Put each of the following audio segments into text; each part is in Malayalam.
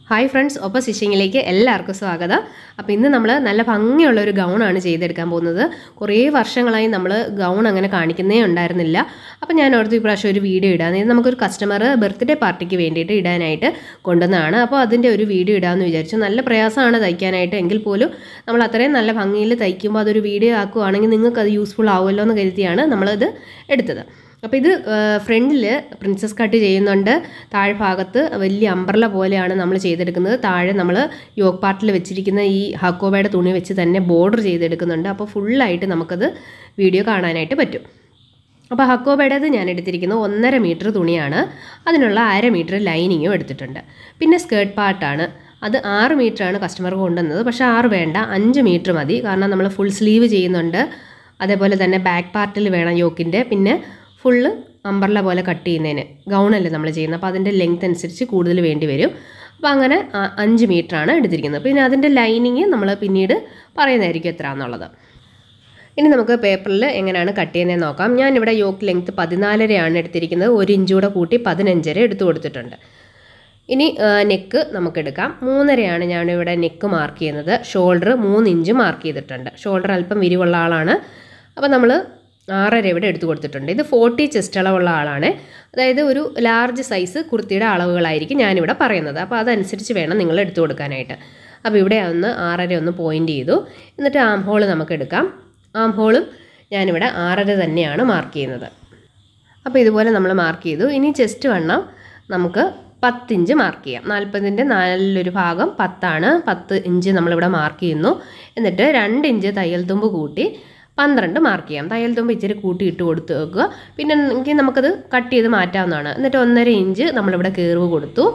ഹായ് ഫ്രണ്ട്സ് ഒപ്പം സ്റ്റിച്ചിങ്ങിലേക്ക് എല്ലാവർക്കും സ്വാഗതം അപ്പോൾ ഇന്ന് നമ്മൾ നല്ല ഭംഗിയുള്ള ഒരു ഗൗണാണ് ചെയ്തെടുക്കാൻ പോകുന്നത് കുറേ വർഷങ്ങളായി നമ്മൾ ഗൗൺ അങ്ങനെ കാണിക്കുന്നേ ഉണ്ടായിരുന്നില്ല അപ്പോൾ ഞാൻ ഓർത്ത് ഇപ്രാവശ്യം ഒരു വീഡിയോ ഇടാം ഇത് നമുക്കൊരു കസ്റ്റമർ ബർത്ത്ഡേ പാർട്ടിക്ക് വേണ്ടിയിട്ട് ഇടാനായിട്ട് കൊണ്ടുവന്നതാണ് അപ്പോൾ അതിൻ്റെ ഒരു വീഡിയോ ഇടാമെന്ന് വിചാരിച്ചു നല്ല പ്രയാസമാണ് തയ്ക്കാനായിട്ട് എങ്കിൽ പോലും നമ്മൾ അത്രയും നല്ല ഭംഗിയിൽ തയ്ക്കുമ്പോൾ അതൊരു വീഡിയോ ആക്കുവാണെങ്കിൽ നിങ്ങൾക്ക് അത് യൂസ്ഫുൾ ആവുമല്ലോ എന്ന് കരുതിയാണ് നമ്മളത് എടുത്തത് അപ്പോൾ ഇത് ഫ്രണ്ടിൽ പ്രിൻസസ് കട്ട് ചെയ്യുന്നുണ്ട് താഴ്ഭാഗത്ത് വലിയ അംബ്രല പോലെയാണ് നമ്മൾ ചെയ്തെടുക്കുന്നത് താഴെ നമ്മൾ യോഗ് പാർട്ടിൽ വെച്ചിരിക്കുന്ന ഈ ഹക്കോബയുടെ തുണി വെച്ച് തന്നെ ബോർഡർ ചെയ്തെടുക്കുന്നുണ്ട് അപ്പോൾ ഫുള്ളായിട്ട് നമുക്കത് വീഡിയോ കാണാനായിട്ട് പറ്റും അപ്പോൾ ഹക്കോബയുടേത് ഞാൻ എടുത്തിരിക്കുന്നത് ഒന്നര മീറ്റർ തുണിയാണ് അതിനുള്ള അര മീറ്റർ ലൈനിങ്ങും എടുത്തിട്ടുണ്ട് പിന്നെ സ്കേർട്ട് പാർട്ടാണ് അത് ആറ് മീറ്ററാണ് കസ്റ്റമർ കൊണ്ടുവന്നത് പക്ഷേ ആറ് വേണ്ട അഞ്ച് മീറ്റർ മതി കാരണം നമ്മൾ ഫുൾ സ്ലീവ് ചെയ്യുന്നുണ്ട് അതേപോലെ തന്നെ ബാക്ക് പാർട്ടിൽ വേണം യോക്കിൻ്റെ പിന്നെ ഫുള്ള് അമ്പർല പോലെ കട്ട് ചെയ്യുന്നതിന് ഗൗണല്ലേ നമ്മൾ ചെയ്യുന്നത് അപ്പോൾ അതിൻ്റെ ലെങ്ത് അനുസരിച്ച് കൂടുതൽ വേണ്ടി വരും അപ്പോൾ അങ്ങനെ ആ- അഞ്ച് മീറ്ററാണ് എടുത്തിരിക്കുന്നത് പിന്നെ അതിൻ്റെ ലൈനിങ് നമ്മൾ പിന്നീട് പറയുന്നതായിരിക്കും എത്ര എന്നുള്ളത് ഇനി നമുക്ക് പേപ്പറിൽ എങ്ങനെയാണ് കട്ട് ചെയ്യുന്നതെന്ന് നോക്കാം ഞാനിവിടെ യോക്ക് ലെങ്ത് പതിനാലരയാണ് എടുത്തിരിക്കുന്നത് ഒരു ഇഞ്ച് കൂടെ കൂട്ടി പതിനഞ്ചര എടുത്തു കൊടുത്തിട്ടുണ്ട് ഇനി നെക്ക് നമുക്കെടുക്കാം മൂന്നരയാണ് ഞാനിവിടെ നെക്ക് മാർക്ക് ചെയ്യുന്നത് ഷോൾഡർ മൂന്ന് ഇഞ്ച് മാർക്ക് ചെയ്തിട്ടുണ്ട് ഷോൾഡർ അല്പം വിരിവുള്ള ആളാണ് അപ്പോൾ നമ്മൾ ആറര ഇവിടെ എടുത്തു കൊടുത്തിട്ടുണ്ട് ഇത് ഫോർട്ടി ചെസ്റ്റ് അളവുള്ള ആളാണ് അതായത് ഒരു ലാർജ് സൈസ് കുർത്തിയുടെ അളവുകളായിരിക്കും ഞാനിവിടെ പറയുന്നത് അപ്പോൾ അതനുസരിച്ച് വേണം നിങ്ങൾ എടുത്തു കൊടുക്കാനായിട്ട് അപ്പോൾ ഇവിടെ ഒന്ന് ആറര ഒന്ന് പോയിൻ്റ് ചെയ്തു എന്നിട്ട് ആം ഹോൾ നമുക്ക് എടുക്കാം ആം ഹോളും ഞാനിവിടെ ആറര തന്നെയാണ് മാർക്ക് ചെയ്യുന്നത് അപ്പോൾ ഇതുപോലെ നമ്മൾ മാർക്ക് ചെയ്തു ഇനി ചെസ്റ്റ് വണ്ണം നമുക്ക് പത്തിഞ്ച് മാർക്ക് ചെയ്യാം നാൽപ്പതിൻ്റെ നാലിലൊരു ഭാഗം പത്താണ് പത്ത് ഇഞ്ച് നമ്മളിവിടെ മാർക്ക് ചെയ്യുന്നു എന്നിട്ട് രണ്ട് ഇഞ്ച് തയ്യൽ തുമ്പ് കൂട്ടി പന്ത്രണ്ട് മാർക്ക് ചെയ്യാം തയ്യൽ തുമ്പ് ഇച്ചിരി കൂട്ടി ഇട്ട് കൊടുത്ത് വെക്കുക പിന്നെ എങ്കിൽ നമുക്കത് കട്ട് ചെയ്ത് മാറ്റാവുന്നതാണ് എന്നിട്ട് ഒന്നര ഇഞ്ച് നമ്മളിവിടെ കീർവ് കൊടുത്തു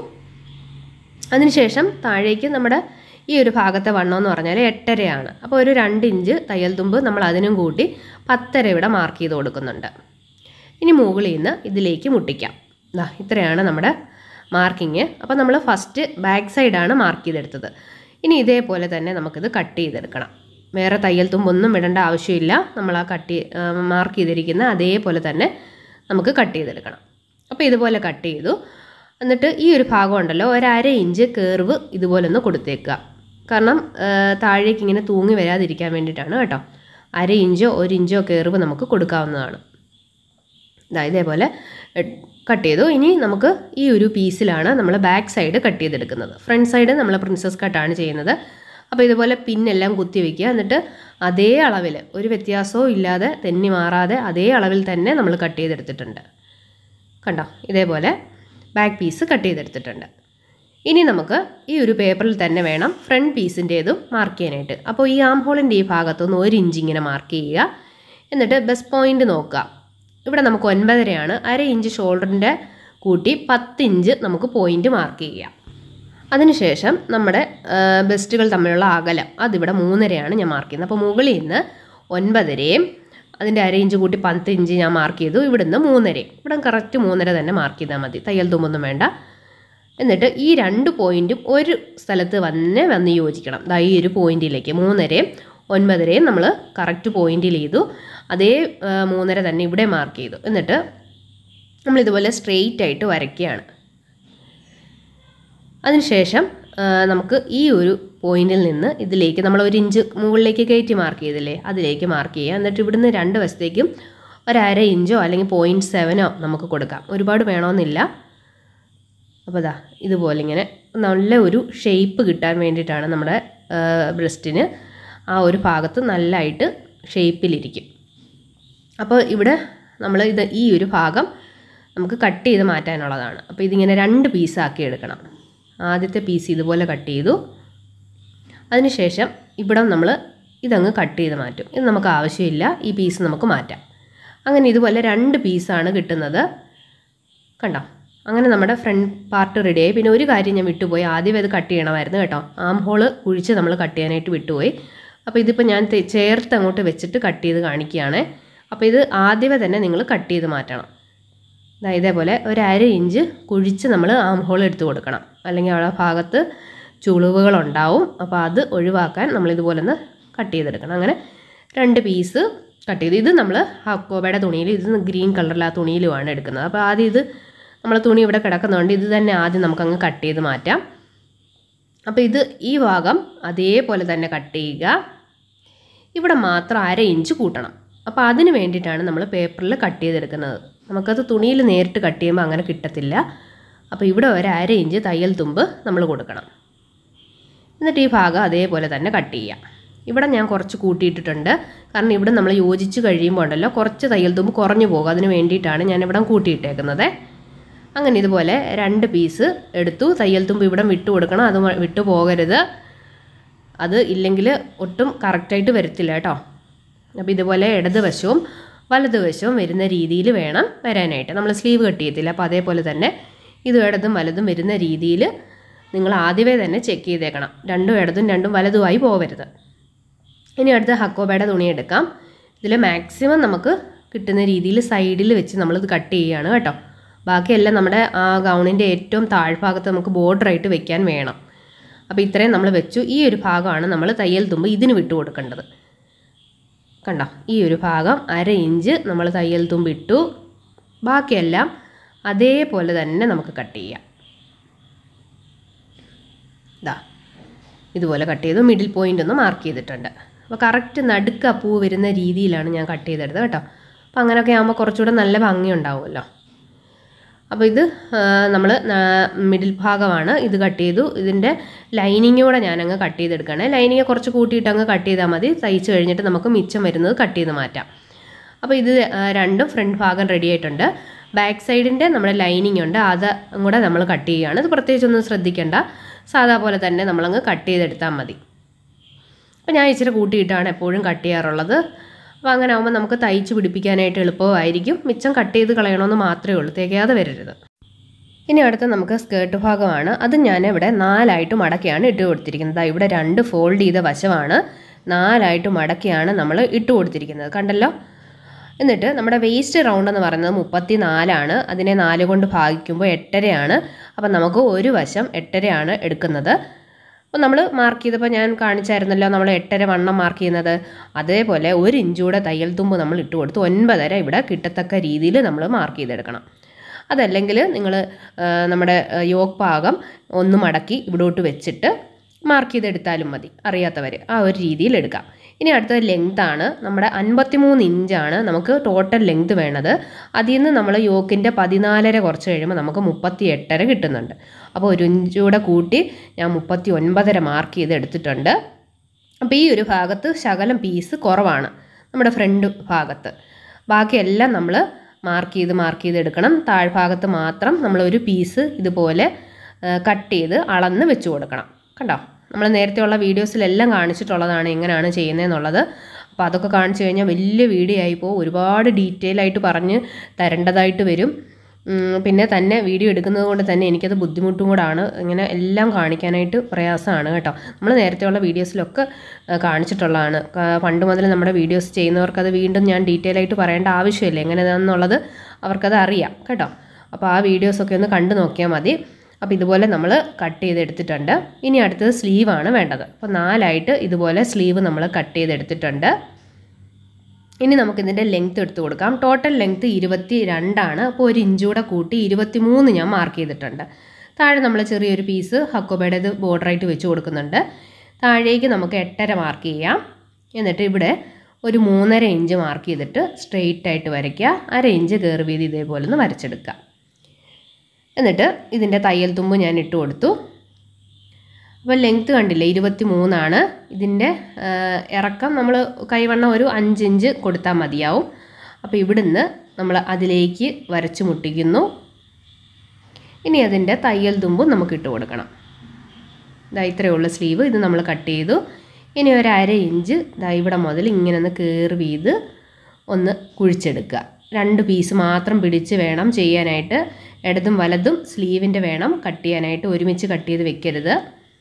അതിനുശേഷം താഴേക്ക് നമ്മുടെ ഈ ഒരു ഭാഗത്തെ വണ്ണം എന്ന് പറഞ്ഞാൽ എട്ടരയാണ് അപ്പോൾ ഒരു രണ്ട് ഇഞ്ച് തയ്യൽ തുമ്പ് നമ്മൾ അതിനും കൂട്ടി പത്തര ഇവിടെ മാർക്ക് ചെയ്ത് കൊടുക്കുന്നുണ്ട് ഇനി മുകളിൽ നിന്ന് ഇതിലേക്ക് മുട്ടിക്കാം ദാ ഇത്രയാണ് നമ്മുടെ മാർക്കിങ് അപ്പോൾ നമ്മൾ ഫസ്റ്റ് ബാക്ക് സൈഡാണ് മാർക്ക് ചെയ്തെടുത്തത് ഇനി ഇതേപോലെ തന്നെ നമുക്കിത് കട്ട് ചെയ്തെടുക്കണം വേറെ തയ്യൽ തുമ്പൊന്നും ഇടേണ്ട ആവശ്യമില്ല നമ്മൾ ആ കട്ട് മാർക്ക് ചെയ്തിരിക്കുന്ന അതേപോലെ തന്നെ നമുക്ക് കട്ട് ചെയ്തെടുക്കണം അപ്പോൾ ഇതുപോലെ കട്ട് ചെയ്തു എന്നിട്ട് ഈ ഒരു ഭാഗം ഉണ്ടല്ലോ ഒരു അര ഇഞ്ച് കേർവ് ഇതുപോലെ ഒന്ന് കൊടുത്തേക്കുക കാരണം ആ, താഴേക്ക് ഇങ്ങനെ തൂങ്ങി വരാതിരിക്കാൻ വേണ്ടിയിട്ടാണ് കേട്ടോ അര ഇഞ്ചോ ഒരു ഇഞ്ചോ കേർവ് നമുക്ക് കൊടുക്കാവുന്നതാണ് ഇതാ ഇതേപോലെ കട്ട് ചെയ്തു ഇനി നമുക്ക് ഈ ഒരു പീസിലാണ് നമ്മൾ ബാക്ക് സൈഡ് കട്ട് ചെയ്തെടുക്കുന്നത് ഫ്രണ്ട് സൈഡ് നമ്മൾ പ്രിൻസസ് കട്ടാണ് ചെയ്യുന്നത് അപ്പോൾ ഇതുപോലെ പിന്നെല്ലാം കുത്തി വയ്ക്കുക എന്നിട്ട് അതേ അളവിൽ ഒരു വ്യത്യാസവും ഇല്ലാതെ തെന്നി മാറാതെ അതേ അളവിൽ തന്നെ നമ്മൾ കട്ട് ചെയ്തെടുത്തിട്ടുണ്ട് കണ്ടോ ഇതേപോലെ ബാക്ക് പീസ് കട്ട് ചെയ്തെടുത്തിട്ടുണ്ട് ഇനി നമുക്ക് ഈ ഒരു പേപ്പറിൽ തന്നെ വേണം ഫ്രണ്ട് പീസിൻ്റേതും മാർക്ക് ചെയ്യാനായിട്ട് അപ്പോൾ ഈ ആം ഹോളിൻ്റെ ഈ ഭാഗത്തുനിന്ന് ഒരു ഇഞ്ച് ഇങ്ങനെ മാർക്ക് ചെയ്യുക എന്നിട്ട് ബസ് പോയിൻ്റ് നോക്കുക ഇവിടെ നമുക്ക് ഒൻപതരയാണ് അര ഇഞ്ച് ഷോൾഡറിൻ്റെ കൂട്ടി പത്ത് ഇഞ്ച് നമുക്ക് പോയിൻ്റ് മാർക്ക് ചെയ്യാം അതിനുശേഷം നമ്മുടെ ബെസ്റ്റുകൾ തമ്മിലുള്ള അകലം അതിവിടെ മൂന്നരയാണ് ഞാൻ മാർക്ക് ചെയ്യുന്നത് അപ്പോൾ മുകളിൽ നിന്ന് ഒൻപതരയും അതിൻ്റെ അര ഇഞ്ച് കൂട്ടി പത്ത് ഇഞ്ച് ഞാൻ മാർക്ക് ചെയ്തു ഇവിടുന്ന് മൂന്നരയും ഇവിടെ കറക്റ്റ് മൂന്നര തന്നെ മാർക്ക് ചെയ്താൽ മതി തയ്യൽ തുമ്പൊന്നും വേണ്ട എന്നിട്ട് ഈ രണ്ട് പോയിൻറ്റും ഒരു സ്ഥലത്ത് വന്ന് വന്ന് യോജിക്കണം ദാ ഈ ഒരു പോയിന്റിലേക്ക് മൂന്നരയും ഒൻപതരയും നമ്മൾ കറക്റ്റ് പോയിന്റിൽ ചെയ്തു അതേ ആ, മൂന്നര തന്നെ ഇവിടെ മാർക്ക് ചെയ്തു എന്നിട്ട് നമ്മൾ ഇതുപോലെ സ്ട്രെയിറ്റ് ആയിട്ട് വരയ്ക്കുകയാണ് അതിനുശേഷം ആ, നമുക്ക് ഈ ഒരു പോയിന്റിൽ നിന്ന് ഇതിലേക്ക് നമ്മൾ ഒരു ഇഞ്ച് മുകളിലേക്ക് കയറ്റി മാർക്ക് ചെയ്തില്ലേ അതിലേക്ക് മാർക്ക് ചെയ്യുക എന്നിട്ട് ഇവിടുന്ന് രണ്ട് വശത്തേക്കും ഒരു അര ഇഞ്ചോ അല്ലെങ്കിൽ പോയിൻറ്റ് സെവനോ നമുക്ക് കൊടുക്കാം ഒരുപാട് വേണമെന്നില്ല അപ്പോൾ ദാ ഇതുപോലെ ഇങ്ങനെ നല്ല ഒരു ഷേപ്പ് കിട്ടാൻ വേണ്ടിയിട്ടാണ് നമ്മുടെ ബ്രസ്റ്റിന് ആ ഒരു ഭാഗത്ത് നല്ലതായിട്ട് ഷേപ്പിലിരിക്കും അപ്പോൾ ഇവിടെ നമ്മൾ ഇത് ഈ ഒരു ഭാഗം നമുക്ക് കട്ട് ചെയ്ത് മാറ്റാനുള്ളതാണ് അപ്പോൾ ഇതിങ്ങനെ രണ്ട് പീസാക്കി എടുക്കണം ആദ്യത്തെ പീസ് ഇതുപോലെ കട്ട് ചെയ്തു അതിനുശേഷം ഇവിടെ നമ്മൾ ഇതങ്ങ് കട്ട് ചെയ്ത് മാറ്റും ഇത് നമുക്ക് ആവശ്യമില്ല ഈ പീസ് നമുക്ക് മാറ്റാം അങ്ങനെ ഇതുപോലെ രണ്ട് പീസാണ് കിട്ടുന്നത് കണ്ടോ അങ്ങനെ നമ്മുടെ ഫ്രണ്ട് പാർട്ട് റെഡിയായി പിന്നെ ഒരു കാര്യം ഞാൻ വിട്ടുപോയി ആദ്യം അത് കട്ട് ചെയ്യണമായിരുന്നു കേട്ടോ ആം ഹോള് കുഴിച്ച് നമ്മൾ കട്ട് ചെയ്യാനായിട്ട് വിട്ടുപോയി അപ്പോൾ ഇതിപ്പോൾ ഞാൻ തെ- ചേർത്ത് അങ്ങോട്ട് വെച്ചിട്ട് കട്ട് ചെയ്ത് കാണിക്കുകയാണ് അപ്പോൾ ഇത് ആദ്യമേ തന്നെ നിങ്ങൾ കട്ട് ചെയ്ത് മാറ്റണം ദാ ഇതേപോലെ ഒരു അര ഇഞ്ച് കുഴിച്ച് നമ്മൾ ആം ഹോൾ എടുത്ത് കൊടുക്കണം അല്ലെങ്കിൽ അവിടെ ഭാഗത്ത് ചുളിവുകളുണ്ടാവും അപ്പോൾ അത് ഒഴിവാക്കാൻ നമ്മൾ ഇതുപോലെ ഒന്ന് കട്ട് ചെയ്തെടുക്കണം അങ്ങനെ രണ്ട് പീസ് കട്ട് ചെയ്ത് ഇത് നമ്മൾ ഹക്കോബയുടെ തുണിയിൽ ഇത് ഗ്രീൻ കളറിൽ ആ തുണിയിലുമാണ് എടുക്കുന്നത് അപ്പോൾ ആദ്യം ഇത് നമ്മൾ തുണി ഇവിടെ കിടക്കുന്നതുകൊണ്ട് ഇത് തന്നെ ആദ്യം നമുക്കങ്ങ് കട്ട് ചെയ്ത് മാറ്റാം അപ്പോൾ ഇത് ഈ ഭാഗം അതേപോലെ തന്നെ കട്ട് ചെയ്യുക ഇവിടെ മാത്രം അര ഇഞ്ച് കൂട്ടണം അപ്പോൾ അതിന് വേണ്ടിയിട്ടാണ് നമ്മൾ പേപ്പറിൽ കട്ട് ചെയ്തെടുക്കുന്നത് നമുക്കത് തുണിയിൽ നേരിട്ട് കട്ട് ചെയ്യുമ്പോൾ അങ്ങനെ കിട്ടത്തില്ല അപ്പോൾ ഇവിടെ ഒരു അര ഇഞ്ച് തയ്യൽ തുമ്പ് നമ്മൾ കൊടുക്കണം എന്നിട്ട് ഈ ഭാഗം അതേപോലെ തന്നെ കട്ട് ചെയ്യാം ഇവിടെ ഞാൻ കുറച്ച് കൂട്ടിയിട്ടിട്ടുണ്ട് കാരണം ഇവിടെ നമ്മൾ യോജിച്ച് കഴിയുമ്പോൾ ഉണ്ടല്ലോ കുറച്ച് തയ്യൽ തുമ്പ് കുറഞ്ഞു പോകും അതിന് വേണ്ടിയിട്ടാണ് ഞാൻ ഇവിടെ കൂട്ടിയിട്ടേക്കുന്നത് അങ്ങനെ ഇതുപോലെ രണ്ട് പീസ് എടുത്തു തയ്യൽ തുമ്പ് ഇവിടെ വിട്ടു കൊടുക്കണം അത് വിട്ടു പോകരുത് അത് ഇല്ലെങ്കിൽ ഒട്ടും കറക്റ്റായിട്ട് വരത്തില്ല കേട്ടോ അപ്പോൾ ഇതുപോലെ ഇടതുവശവും വലതുവശവും വരുന്ന രീതിയിൽ വേണം വരാനായിട്ട് നമ്മൾ സ്ലീവ് കട്ട് ചെയ്യത്തില്ല അപ്പോൾ അതേപോലെ തന്നെ ഇതും ഇടതും വലതും വരുന്ന രീതിയിൽ നിങ്ങൾ ആദ്യമേ തന്നെ ചെക്ക് ചെയ്തേക്കണം രണ്ടും ഇടതും രണ്ടും വലതുമായി പോകരുത് ഇനി അടുത്ത ഹക്കോബയുടെ തുണി എടുക്കാം ഇതിൽ മാക്സിമം നമുക്ക് കിട്ടുന്ന രീതിയിൽ സൈഡിൽ വെച്ച് നമ്മളിത് കട്ട് ചെയ്യുകയാണ് കേട്ടോ ബാക്കിയെല്ലാം നമ്മുടെ ആ ഗൗണിൻ്റെ ഏറ്റവും താഴ്ഭാഗത്ത് നമുക്ക് ബോർഡറായിട്ട് വെക്കാൻ വേണം അപ്പോൾ ഇത്രയും നമ്മൾ വെച്ചു ഈ ഒരു ഭാഗമാണ് നമ്മൾ തയ്യൽ തുമ്പ് ഇതിന് വിട്ടു കൊടുക്കേണ്ടത് കണ്ടോ ഈ ഒരു ഭാഗം അര ഇഞ്ച് നമ്മൾ തയ്യൽ തുമ്പ് ഇട്ടു ബാക്കിയെല്ലാം അതേപോലെ തന്നെ നമുക്ക് കട്ട് ചെയ്യാം ഇതാ ഇതുപോലെ കട്ട് ചെയ്തു മിഡിൽ പോയിൻ്റ് ഒന്ന് മാർക്ക് ചെയ്തിട്ടുണ്ട് അപ്പോൾ കറക്റ്റ് നടുക്ക പൂ വരുന്ന രീതിയിലാണ് ഞാൻ കട്ട് ചെയ്തെടുത്തത് കേട്ടോ അപ്പോൾ അങ്ങനെയൊക്കെ ആകുമ്പോൾ കുറച്ചുകൂടെ നല്ല ഭംഗി ഉണ്ടാവുമല്ലോ അപ്പോൾ ഇത് നമ്മൾ മിഡിൽ ഭാഗമാണ് ഇത് കട്ട് ചെയ്തു ഇതിൻ്റെ ലൈനിങ് കൂടെ ഞാനങ്ങ് കട്ട് ചെയ്തെടുക്കുകയാണ് ലൈനിങ് കുറച്ച് കൂട്ടിയിട്ട് അങ്ങ് കട്ട് ചെയ്താൽ മതി തയ്ച്ച് കഴിഞ്ഞിട്ട് നമുക്ക് മിച്ചം വരുന്നത് കട്ട് ചെയ്ത് മാറ്റാം അപ്പോൾ ഇത് രണ്ടും ഫ്രണ്ട് ഭാഗം റെഡി ആയിട്ടുണ്ട് ബാക്ക് സൈഡിൻ്റെ നമ്മുടെ ലൈനിങ് ഉണ്ട് അത് കൂടെ നമ്മൾ കട്ട് ചെയ്യുകയാണ് ഇത് പ്രത്യേകിച്ചൊന്നും ശ്രദ്ധിക്കേണ്ട സാധാ പോലെ തന്നെ നമ്മളങ്ങ് കട്ട് ചെയ്തെടുത്താൽ മതി അപ്പോൾ ഞാൻ ഇച്ചിരി കൂട്ടിയിട്ടാണ് എപ്പോഴും കട്ട് ചെയ്യാറുള്ളത് അപ്പോൾ അങ്ങനെ ആകുമ്പോൾ നമുക്ക് തയ്ച്ച് പിടിപ്പിക്കാനായിട്ട് എളുപ്പമായിരിക്കും മിച്ചം കട്ട് ചെയ്ത് കളയണമെന്ന് മാത്രമേ ഉള്ളൂ തികയാതെ വരരുത് ഇനി അടുത്ത നമുക്ക് സ്കേർട്ട് ഭാഗമാണ് അത് ഞാൻ ഇവിടെ നാലായിട്ട് മടക്കിയാണ് ഇട്ട് കൊടുത്തിരിക്കുന്നത് ഇവിടെ രണ്ട് ഫോൾഡ് ചെയ്ത വശമാണ് നാലായിട്ട് മടക്കിയാണ് നമ്മൾ ഇട്ട് കൊടുത്തിരിക്കുന്നത് കണ്ടല്ലോ എന്നിട്ട് നമ്മുടെ വേസ്റ്റ് റൗണ്ട് എന്ന് പറയുന്നത് മുപ്പത്തി നാലാണ് അതിനെ നാല് കൊണ്ട് ഭാഗിക്കുമ്പോൾ എട്ടരയാണ് അപ്പം നമുക്ക് ഒരു വശം എട്ടരയാണ് എടുക്കുന്നത് അപ്പോൾ നമ്മൾ മാർക്ക് ചെയ്തപ്പോൾ ഞാൻ കാണിച്ചായിരുന്നല്ലോ നമ്മൾ എട്ടര വണ്ണം മാർക്ക് ചെയ്യുന്നത് അതേപോലെ ഒരു ഇഞ്ചൂടെ തയ്യൽ തുമ്പ് നമ്മൾ ഇട്ട് കൊടുത്ത് ഒൻപതര ഇവിടെ കിട്ടത്തക്ക രീതിയിൽ നമ്മൾ മാർക്ക് ചെയ്തെടുക്കണം അതല്ലെങ്കിൽ നിങ്ങൾ നമ്മുടെ യോഗ് ഭാഗം ഒന്ന് മടക്കി ഇവിടോട്ട് വെച്ചിട്ട് മാർക്ക് ചെയ്തെടുത്താലും മതി അറിയാത്തവർ ആ ഒരു രീതിയിൽ എടുക്കാം ഇനി അടുത്തത് ലെങ്ത് ആണ് നമ്മുടെ അൻപത്തിമൂന്ന് ഇഞ്ചാണ് നമുക്ക് ടോട്ടൽ ലെങ്ത് വേണത് അതിൽ നിന്ന് നമ്മൾ യോക്കിൻ്റെ പതിനാലര കുറച്ച് കഴിയുമ്പോൾ നമുക്ക് മുപ്പത്തി എട്ടര കിട്ടുന്നുണ്ട് അപ്പോൾ ഒരു ഇഞ്ചൂടെ കൂട്ടി ഞാൻ മുപ്പത്തി ഒൻപതര മാർക്ക് ചെയ്ത് എടുത്തിട്ടുണ്ട് അപ്പോൾ ഈ ഒരു ഭാഗത്ത് ശകലം പീസ് കുറവാണ് നമ്മുടെ ഫ്രണ്ട് ഭാഗത്ത് ബാക്കിയെല്ലാം നമ്മൾ മാർക്ക് ചെയ്ത് മാർക്ക് ചെയ്ത് എടുക്കണം താഴ്ഭാഗത്ത് മാത്രം നമ്മൾ ഒരു പീസ് ഇതുപോലെ കട്ട് ചെയ്ത് അളന്ന് വെച്ച് കൊടുക്കണം കണ്ടോ നമ്മൾ നേരത്തെയുള്ള വീഡിയോസിലെല്ലാം കാണിച്ചിട്ടുള്ളതാണ് എങ്ങനെയാണ് ചെയ്യുന്നതെന്നുള്ളത് അപ്പോൾ അതൊക്കെ കാണിച്ചു കഴിഞ്ഞാൽ വലിയ വീഡിയോ ആയിപ്പോൾ ഒരുപാട് ഡീറ്റെയിൽ ആയിട്ട് പറഞ്ഞ് തരേണ്ടതായിട്ട് വരും പിന്നെ തന്നെ വീഡിയോ എടുക്കുന്നത് കൊണ്ട് തന്നെ എനിക്കത് ബുദ്ധിമുട്ടും കൂടാണ് ഇങ്ങനെ എല്ലാം കാണിക്കാനായിട്ട് പ്രയാസമാണ് കേട്ടോ നമ്മൾ നേരത്തെയുള്ള വീഡിയോസിലൊക്കെ കാണിച്ചിട്ടുള്ളതാണ് പണ്ട് മുതൽ നമ്മുടെ വീഡിയോസ് ചെയ്യുന്നവർക്കത് വീണ്ടും ഞാൻ ഡീറ്റെയിൽ ആയിട്ട് പറയേണ്ട ആവശ്യമില്ല എങ്ങനെയാണെന്നുള്ളത് അവർക്കത് അറിയാം കേട്ടോ അപ്പോൾ ആ വീഡിയോസൊക്കെ ഒന്ന് കണ്ടു നോക്കിയാൽ മതി അപ്പോൾ ഇതുപോലെ നമ്മൾ കട്ട് ചെയ്തെടുത്തിട്ടുണ്ട് ഇനി അടുത്തത് സ്ലീവാണ് വേണ്ടത് അപ്പോൾ നാലായിട്ട് ഇതുപോലെ സ്ലീവ് നമ്മൾ കട്ട് ചെയ്തെടുത്തിട്ടുണ്ട് ഇനി നമുക്കിതിൻ്റെ ലെങ്ത്ത് എടുത്ത് കൊടുക്കാം ടോട്ടൽ ലെങ്ത്ത് ഇരുപത്തി രണ്ടാണ് അപ്പോൾ ഒരു ഇഞ്ചൂടെ കൂട്ടി ഇരുപത്തി മൂന്ന് ഞാൻ മാർക്ക് ചെയ്തിട്ടുണ്ട് താഴെ നമ്മൾ ചെറിയൊരു പീസ് ഹക്കോബയുടേത് ബോർഡറായിട്ട് വെച്ച് കൊടുക്കുന്നുണ്ട് താഴേക്ക് നമുക്ക് എട്ടര മാർക്ക് ചെയ്യാം എന്നിട്ട് ഇവിടെ ഒരു മൂന്നര ഇഞ്ച് മാർക്ക് ചെയ്തിട്ട് സ്ട്രെയിറ്റ് ആയിട്ട് വരയ്ക്കുക അര ഇഞ്ച് കയറി വീതി ഇതേപോലെ ഒന്ന് വരച്ചെടുക്കുക എന്നിട്ട് ഇതിൻ്റെ തയ്യൽ തുമ്പ് ഞാൻ ഇട്ട് കൊടുത്തു അപ്പോൾ ലെങ്ത്ത് കണ്ടില്ലേ ഇരുപത്തി മൂന്നാണ് ഇതിൻ്റെ ഇറക്കം നമ്മൾ കൈവണ്ണം ഒരു അഞ്ചിഞ്ച് കൊടുത്താൽ മതിയാവും അപ്പോൾ ഇവിടുന്ന് നമ്മൾ അതിലേക്ക് വരച്ച് മുട്ടിക്കുന്നു ഇനി അതിൻ്റെ തയ്യൽ തുമ്പും നമുക്ക് ഇട്ട് കൊടുക്കണം ഇതാ ഇത്രയേ ഉള്ളൂ സ്ലീവ് ഇത് നമ്മൾ കട്ട് ചെയ്തു ഇനി ഒരു അര ഇഞ്ച് ഇതാ ഇവിടെ മുതൽ ഇങ്ങനെ ഒന്ന് കയറി ചെയ്ത് ഒന്ന് കുഴിച്ചെടുക്കുക രണ്ട് പീസ് മാത്രം പിടിച്ച് വേണം ചെയ്യാനായിട്ട് ഇടതും വലതും സ്ലീവിൻ്റെ വേണം കട്ട് ചെയ്യാനായിട്ട് ഒരുമിച്ച് കട്ട് ചെയ്ത് വെക്കരുത്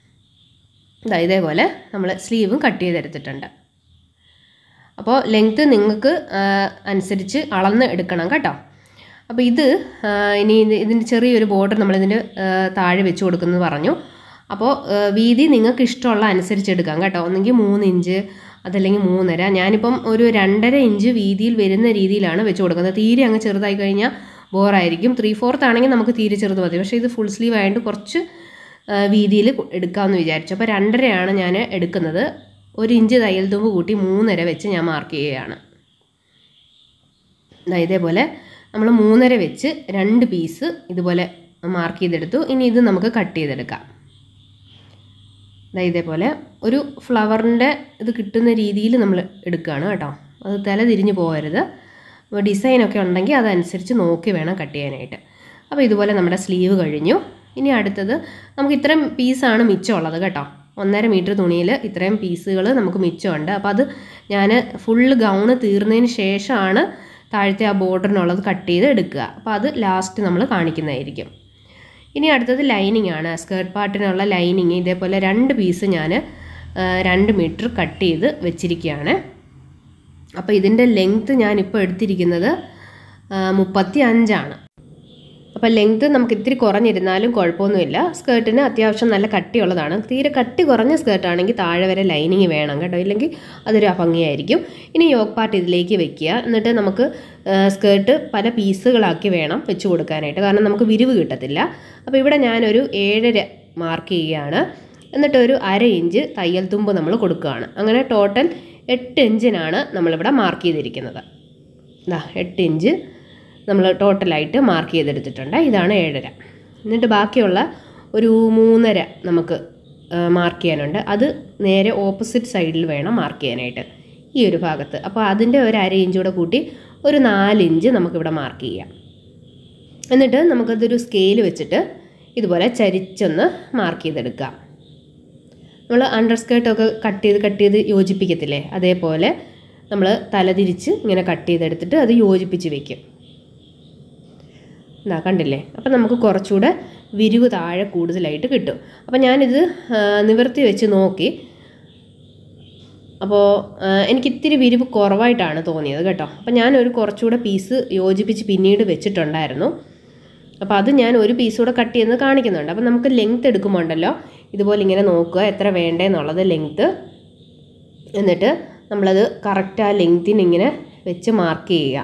ഇതാ ഇതേപോലെ നമ്മൾ സ്ലീവും കട്ട് ചെയ്തെടുത്തിട്ടുണ്ട് അപ്പോൾ ലെങ്ത്ത് നിങ്ങൾക്ക് അനുസരിച്ച് അളന്ന് എടുക്കണം കേട്ടോ അപ്പോൾ ഇത് ഇനി ഇതിൻ്റെ ചെറിയൊരു ബോർഡർ നമ്മളിതിൻ്റെ താഴെ വെച്ച് കൊടുക്കുന്നത് പറഞ്ഞു അപ്പോൾ വീതി നിങ്ങൾക്ക് ഇഷ്ടമുള്ള അനുസരിച്ച് എടുക്കാം കേട്ടോ ഒന്നെങ്കിൽ മൂന്ന് ഇഞ്ച് അതല്ലെങ്കിൽ മൂന്നര ഞാനിപ്പം ഒരു രണ്ടര ഇഞ്ച് വീതിയിൽ വരുന്ന രീതിയിലാണ് വെച്ച് കൊടുക്കുന്നത് തീരെ അങ്ങ് ചെറുതായി കഴിഞ്ഞാൽ ബോറായിരിക്കും ത്രീ ഫോർത്ത് ആണെങ്കിൽ നമുക്ക് തീരെ ചെറുത് മതി പക്ഷേ ഇത് ഫുൾ സ്ലീവ് ആയതുകൊണ്ട് കുറച്ച് വീതിയിൽ എടുക്കാമെന്ന് വിചാരിച്ചു അപ്പോൾ രണ്ടരയാണ് ഞാൻ എടുക്കുന്നത് ഒരു ഇഞ്ച് തയ്യൽ തുമ്പ് കൂട്ടി മൂന്നര വെച്ച് ഞാൻ മാർക്ക് ചെയ്യുകയാണ് ദാ ഇതേപോലെ നമ്മൾ മൂന്നര വെച്ച് രണ്ട് പീസ് ഇതുപോലെ മാർക്ക് ചെയ്തെടുത്തു ഇനി ഇത് നമുക്ക് കട്ട് ചെയ്തെടുക്കാം ദാ ഇതേപോലെ ഒരു ഫ്ലവറിൻ്റെ ഇത് കിട്ടുന്ന രീതിയിൽ നമ്മൾ എടുക്കുകയാണ് കേട്ടോ അത് തല തിരിഞ്ഞു പോകരുത് അപ്പോൾ ഡിസൈനൊക്കെ ഉണ്ടെങ്കിൽ അതനുസരിച്ച് നോക്കി വേണം കട്ട് ചെയ്യാനായിട്ട് അപ്പോൾ ഇതുപോലെ നമ്മുടെ സ്ലീവ് കഴിഞ്ഞു ഇനി അടുത്തത് നമുക്ക് ഇത്രയും പീസാണ് മിച്ചമുള്ളത് കേട്ടോ ഒന്നര മീറ്റർ തുണിയിൽ ഇത്രയും പീസുകൾ നമുക്ക് മിച്ചമുണ്ട് അപ്പോൾ അത് ഞാൻ ഫുള്ള് ഗൗണ് തീർന്നതിന് ശേഷമാണ് താഴത്തെ ആ ബോർഡറിനുള്ളത് കട്ട് ചെയ്ത് എടുക്കുക അപ്പോൾ അത് ലാസ്റ്റ് നമ്മൾ കാണിക്കുന്നതായിരിക്കും ഇനി അടുത്തത് ലൈനിങ് ആണ് സ്കേർട്ട് പാർട്ടിനുള്ള ലൈനിങ് ഇതേപോലെ രണ്ട് പീസ് ഞാൻ രണ്ട് മീറ്റർ കട്ട് ചെയ്ത് വെച്ചിരിക്കുകയാണ് അപ്പോൾ ഇതിൻ്റെ ലെങ്ത്ത് ഞാനിപ്പോൾ എടുത്തിരിക്കുന്നത് മുപ്പത്തി അഞ്ചാണ് അപ്പോൾ ലെങ്ത്ത് നമുക്ക് ഇത്തിരി കുറഞ്ഞിരുന്നാലും കുഴപ്പമൊന്നുമില്ല സ്കേർട്ടിന് അത്യാവശ്യം നല്ല കട്ടിയുള്ളതാണ് തീരെ കട്ടി കുറഞ്ഞ സ്കേർട്ടാണെങ്കിൽ താഴെ വരെ ലൈനിങ് വേണം കേട്ടോ ഇല്ലെങ്കിൽ അതൊരു അഭംഗിയായിരിക്കും ഇനി യോഗ് പാർട്ട് ഇതിലേക്ക് വെക്കുക എന്നിട്ട് നമുക്ക് സ്കേർട്ട് പല പീസുകളാക്കി വേണം വെച്ച് കൊടുക്കാനായിട്ട് കാരണം നമുക്ക് വിരിവ് കിട്ടത്തില്ല അപ്പോൾ ഇവിടെ ഞാനൊരു ഏഴര മാർക്ക് ചെയ്യുകയാണ് എന്നിട്ട് ഒരു അര ഇഞ്ച് തയ്യൽ തുമ്പ് നമ്മൾ കൊടുക്കുകയാണ് അങ്ങനെ ടോട്ടൽ എട്ട് ഇഞ്ചിനാണ് നമ്മളിവിടെ മാർക്ക് ചെയ്തിരിക്കുന്നത് ഇതാ എട്ട് ഇഞ്ച് നമ്മൾ ടോട്ടലായിട്ട് മാർക്ക് ചെയ്തെടുത്തിട്ടുണ്ട് ഇതാണ് ഏഴര എന്നിട്ട് ബാക്കിയുള്ള ഒരു മൂന്നര നമുക്ക് മാർക്ക് ചെയ്യാനുണ്ട് അത് നേരെ ഓപ്പോസിറ്റ് സൈഡിൽ വേണം മാർക്ക് ചെയ്യാനായിട്ട് ഈ ഒരു ഭാഗത്ത് അപ്പോൾ അതിൻ്റെ ഒരു അര ഇഞ്ച് കൂടെ കൂട്ടി ഒരു നാലിഞ്ച് നമുക്കിവിടെ മാർക്ക് ചെയ്യാം എന്നിട്ട് നമുക്കതൊരു സ്കെയിൽ വെച്ചിട്ട് ഇതുപോലെ ചരിച്ചൊന്ന് മാർക്ക് ചെയ്തെടുക്കാം നമ്മൾ അണ്ടർ സ്കേർട്ടൊക്കെ കട്ട് ചെയ്ത് കട്ട് ചെയ്ത് യോജിപ്പിക്കത്തില്ലേ അതേപോലെ നമ്മൾ തലതിരിച്ച് ഇങ്ങനെ കട്ട് ചെയ്തെടുത്തിട്ട് അത് യോജിപ്പിച്ച് വെക്കും എന്താ കണ്ടില്ലേ അപ്പം നമുക്ക് കുറച്ചുകൂടെ വിരിവ് താഴെ കൂടുതലായിട്ട് കിട്ടും അപ്പം ഞാനിത് നിവർത്തി വെച്ച് നോക്കി അപ്പോൾ എനിക്ക് ഇത്തിരി വിരിവ് കുറവായിട്ടാണ് തോന്നിയത് കേട്ടോ അപ്പം ഞാനൊരു കുറച്ചുകൂടെ പീസ് യോജിപ്പിച്ച് പിന്നീട് വെച്ചിട്ടുണ്ടായിരുന്നു അപ്പോൾ അത് ഞാൻ ഒരു പീസ് കൂടെ കട്ട് ചെയ്യുന്നത് കാണിക്കുന്നുണ്ട് അപ്പം നമുക്ക് ലെങ്ത്ത് എടുക്കുമ്പോൾ ഉണ്ടല്ലോ ഇതുപോലെ ഇങ്ങനെ നോക്കുക എത്ര വേണ്ടതെന്നുള്ളത് ലെങ്ത്ത് എന്നിട്ട് നമ്മളത് കറക്റ്റ് ആ ലെങ്ത്തിന് ഇങ്ങനെ വെച്ച് മാർക്ക് ചെയ്യുക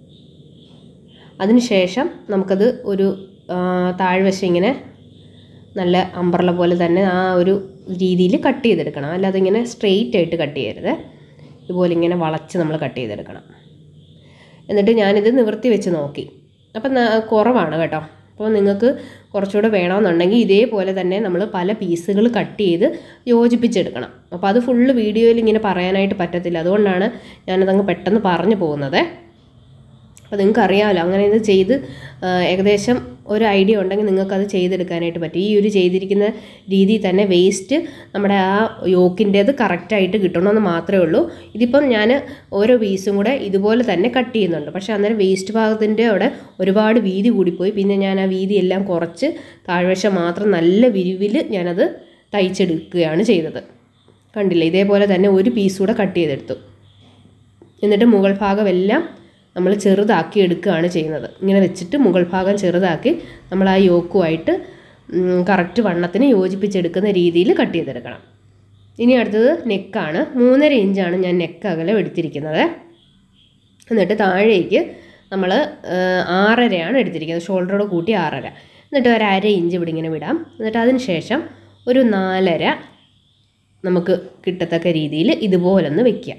അതിനുശേഷം നമുക്കത് ഒരു താഴ്വശം ഇങ്ങനെ നല്ല അമ്പർല പോലെ തന്നെ ആ ഒരു രീതിയിൽ കട്ട് ചെയ്തെടുക്കണം അല്ലാതെ ഇങ്ങനെ സ്ട്രെയിറ്റ് ആയിട്ട് കട്ട് ചെയ്യരുത് ഇതുപോലെ ഇങ്ങനെ വളച്ച് നമ്മൾ കട്ട് ചെയ്തെടുക്കണം എന്നിട്ട് ഞാനിത് നിവർത്തി വെച്ച് നോക്കി അപ്പം കുറവാണ് കേട്ടോ അപ്പോൾ നിങ്ങൾക്ക് കുറച്ചുകൂടെ വേണമെന്നുണ്ടെങ്കിൽ ഇതേപോലെ തന്നെ നമ്മൾ പല പീസുകൾ കട്ട് ചെയ്ത് യോജിപ്പിച്ചെടുക്കണം അപ്പോൾ അത് ഫുള്ള് വീഡിയോയിൽ ഇങ്ങനെ പറയാനായിട്ട് പറ്റത്തില്ല അതുകൊണ്ടാണ് ഞാനതങ്ങ് പെട്ടെന്ന് പറഞ്ഞു പോകുന്നത് അപ്പോൾ നിങ്ങൾക്ക് അറിയാമല്ലോ അങ്ങനെ ഇത് ചെയ്ത് ഏകദേശം ഒരു ഐഡിയ ഉണ്ടെങ്കിൽ നിങ്ങൾക്കത് ചെയ്തെടുക്കാനായിട്ട് പറ്റും ഈ ഒരു ചെയ്തിരിക്കുന്ന രീതിയിൽ തന്നെ വേസ്റ്റ് നമ്മുടെ ആ യോക്കിൻ്റേത് കറക്റ്റായിട്ട് കിട്ടണമെന്ന് മാത്രമേ ഉള്ളൂ ഇതിപ്പം ഞാൻ ഓരോ പീസും കൂടെ ഇതുപോലെ തന്നെ കട്ട് ചെയ്യുന്നുണ്ട് പക്ഷേ അന്നേരം വേസ്റ്റ് ഭാഗത്തിൻ്റെ അവിടെ ഒരുപാട് വീതി കൂടിപ്പോയി പിന്നെ ഞാൻ ആ വീതി എല്ലാം കുറച്ച് താഴ്വശം മാത്രം നല്ല വിരിവിൽ ഞാനത് തയ്ച്ചെടുക്കുകയാണ് ചെയ്തത് കണ്ടില്ലേ ഇതേപോലെ തന്നെ ഒരു പീസ് കൂടെ കട്ട് ചെയ്തെടുത്തു എന്നിട്ട് മുകൾ ഭാഗമെല്ലാം നമ്മൾ ചെറുതാക്കി എടുക്കുകയാണ് ചെയ്യുന്നത് ഇങ്ങനെ വെച്ചിട്ട് മുകൾ ഭാഗം ചെറുതാക്കി നമ്മൾ ആ യോക്കുമായിട്ട് കറക്റ്റ് വണ്ണത്തിന് യോജിപ്പിച്ചെടുക്കുന്ന രീതിയിൽ കട്ട് ചെയ്തെടുക്കണം ഇനി അടുത്തത് നെക്കാണ് മൂന്നര ഇഞ്ചാണ് ഞാൻ നെക്ക് അകലം എടുത്തിരിക്കുന്നത് എന്നിട്ട് താഴേക്ക് നമ്മൾ ആറരയാണ് എടുത്തിരിക്കുന്നത് ഷോൾഡറോട് കൂട്ടി ആറര എന്നിട്ട് ഒരു അര ഇഞ്ച് ഇവിടെ ഇങ്ങനെ വിടാം എന്നിട്ട് അതിന് ശേഷം ഒരു നാലര നമുക്ക് കിട്ടത്തക്ക രീതിയിൽ ഇതുപോലൊന്ന് വെക്കാം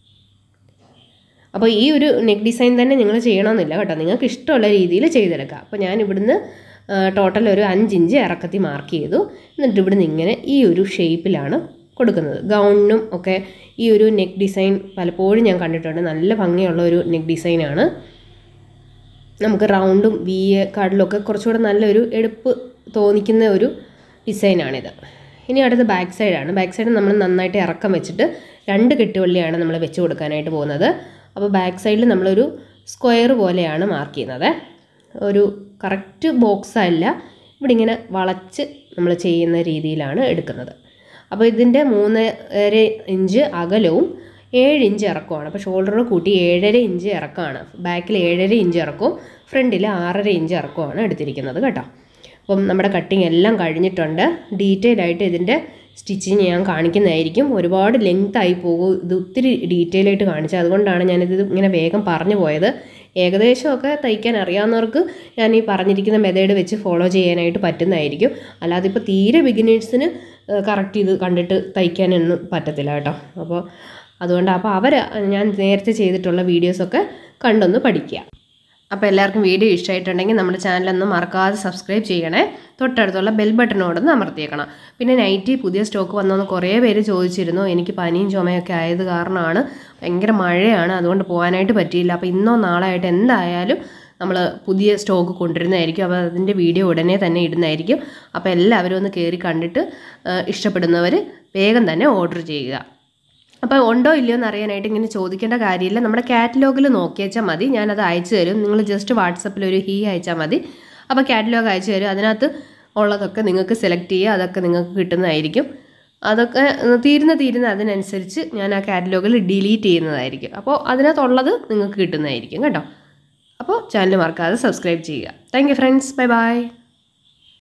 അപ്പോൾ ഈ ഒരു നെക്ക് ഡിസൈൻ തന്നെ നിങ്ങൾ ചെയ്യണമെന്നില്ല കേട്ടോ നിങ്ങൾക്ക് ഇഷ്ടമുള്ള രീതിയിൽ ചെയ്തെടുക്കുക അപ്പോൾ ഞാൻ ഇവിടുന്ന് ടോട്ടൽ ഒരു അഞ്ചിഞ്ച് ഇറക്കത്തി മാർക്ക് ചെയ്തു എന്നിട്ട് ഇവിടുന്ന് ഇങ്ങനെ ഈ ഒരു ഷേപ്പിലാണ് കൊടുക്കുന്നത് ഗൗണിനും ഒക്കെ ഈ ഒരു നെക്ക് ഡിസൈൻ പലപ്പോഴും ഞാൻ കണ്ടിട്ടുണ്ട് നല്ല ഭംഗിയുള്ള ഒരു നെക്ക് ഡിസൈനാണ് നമുക്ക് റൗണ്ടും വി കാർഡിലൊക്കെ കുറച്ചുകൂടെ നല്ലൊരു എടുപ്പ് തോന്നിക്കുന്ന ഒരു ഡിസൈനാണിത് ഇനി അടുത്ത ബാക്ക് സൈഡാണ് ബാക്ക് സൈഡ് നമ്മൾ നന്നായിട്ട് ഇറക്കം വെച്ചിട്ട് രണ്ട് കെട്ടുവള്ളിയാണ് നമ്മൾ വെച്ച് കൊടുക്കാനായിട്ട് പോകുന്നത് അപ്പോൾ ബാക്ക് സൈഡിൽ നമ്മളൊരു സ്ക്വയർ പോലെയാണ് മാർക്ക് ചെയ്യുന്നത് ഒരു കറക്റ്റ് ബോക്സ് അല്ല ഇവിടെ ഇങ്ങനെ വളച്ച് നമ്മൾ ചെയ്യുന്ന രീതിയിലാണ് എടുക്കുന്നത് അപ്പോൾ ഇതിൻ്റെ മൂന്നര ഇഞ്ച് അകലവും ഏഴ് ഇഞ്ച് ഇറക്കമാണ് അപ്പോൾ ഷോൾഡറോട് കൂട്ടി ഏഴര ഇഞ്ച് ഇറക്കമാണ് ബാക്കിൽ ഏഴര ഇഞ്ച് ഇറക്കവും ഫ്രണ്ടിൽ ആറര ഇഞ്ച് ഇറക്കവുമാണ് എടുത്തിരിക്കുന്നത് കേട്ടോ അപ്പം നമ്മുടെ കട്ടിങ് എല്ലാം കഴിഞ്ഞിട്ടുണ്ട് ഡീറ്റെയിൽ ആയിട്ട് ഇതിൻ്റെ സ്റ്റിച്ചിങ് ഞാൻ കാണിക്കുന്നതായിരിക്കും ഒരുപാട് ലെങ്ത് ആയി പോകും ഇത് ഒത്തിരി ഡീറ്റെയിൽ ആയിട്ട് കാണിച്ചത് അതുകൊണ്ടാണ് ഞാനിത് ഇങ്ങനെ വേഗം പറഞ്ഞു പോയത് ഏകദേശമൊക്കെ തയ്ക്കാൻ അറിയാവുന്നവർക്ക് ഞാൻ ഈ പറഞ്ഞിരിക്കുന്ന മെത്തേഡ് വെച്ച് ഫോളോ ചെയ്യാനായിട്ട് പറ്റുന്നതായിരിക്കും അല്ലാതെ ഇപ്പോൾ തീരെ ബിഗിനേഴ്സിന് കറക്റ്റ് ഇത് കണ്ടിട്ട് തയ്ക്കാനൊന്നും പറ്റത്തില്ല കേട്ടോ അപ്പോൾ അതുകൊണ്ട് അപ്പോൾ അവർ ഞാൻ നേരത്തെ ചെയ്തിട്ടുള്ള വീഡിയോസൊക്കെ കണ്ടൊന്ന് പഠിക്കുക അപ്പോൾ എല്ലാവർക്കും വീഡിയോ ഇഷ്ടമായിട്ടുണ്ടെങ്കിൽ നമ്മുടെ ചാനലൊന്നും മറക്കാതെ സബ്സ്ക്രൈബ് ചെയ്യണേ തൊട്ടടുത്തുള്ള ബെൽ ബട്ടണോടൊന്ന് അമർത്തിയേക്കണം പിന്നെ നൈറ്റി പുതിയ സ്റ്റോക്ക് വന്നതെന്ന് കുറേ പേര് ചോദിച്ചിരുന്നു എനിക്ക് പനിയും ചുമയൊക്കെ ആയത് കാരണമാണ് ഭയങ്കര മഴയാണ് അതുകൊണ്ട് പോകാനായിട്ട് പറ്റിയില്ല അപ്പോൾ ഇന്നോ നാളെ ആയിട്ട് എന്തായാലും നമ്മൾ പുതിയ സ്റ്റോക്ക് കൊണ്ടുവരുന്നതായിരിക്കും അപ്പോൾ അതിൻ്റെ വീഡിയോ ഉടനെ തന്നെ ഇടുന്നതായിരിക്കും അപ്പോൾ എല്ലാവരും ഒന്ന് കയറി കണ്ടിട്ട് ഇഷ്ടപ്പെടുന്നവർ വേഗം തന്നെ ഓർഡർ ചെയ്യുക അപ്പോൾ ഉണ്ടോ ഇല്ലയോ എന്ന് അറിയാനായിട്ട് ഇങ്ങനെ ചോദിക്കേണ്ട കാര്യമില്ല നമ്മുടെ കാറ്റലോഗിൽ നോക്കിയേച്ചാൽ മതി ഞാനത് അയച്ചു തരും നിങ്ങൾ ജസ്റ്റ് വാട്സപ്പിൽ ഒരു ഹീ അയച്ചാൽ മതി അപ്പോൾ കാറ്റലോഗ് അയച്ചു തരും അതിനകത്ത് ഉള്ളതൊക്കെ നിങ്ങൾക്ക് സെലക്ട് ചെയ്യുക അതൊക്കെ നിങ്ങൾക്ക് കിട്ടുന്നതായിരിക്കും അതൊക്കെ തീരുന്ന തീരുന്ന അതിനനുസരിച്ച് ഞാൻ ആ കാറ്റലോഗിൽ ഡിലീറ്റ് ചെയ്യുന്നതായിരിക്കും അപ്പോൾ അതിനകത്തുള്ളത് നിങ്ങൾക്ക് കിട്ടുന്നതായിരിക്കും കേട്ടോ അപ്പോൾ ചാനൽ മറക്കാതെ സബ്സ്ക്രൈബ് ചെയ്യുക thank you friends bye by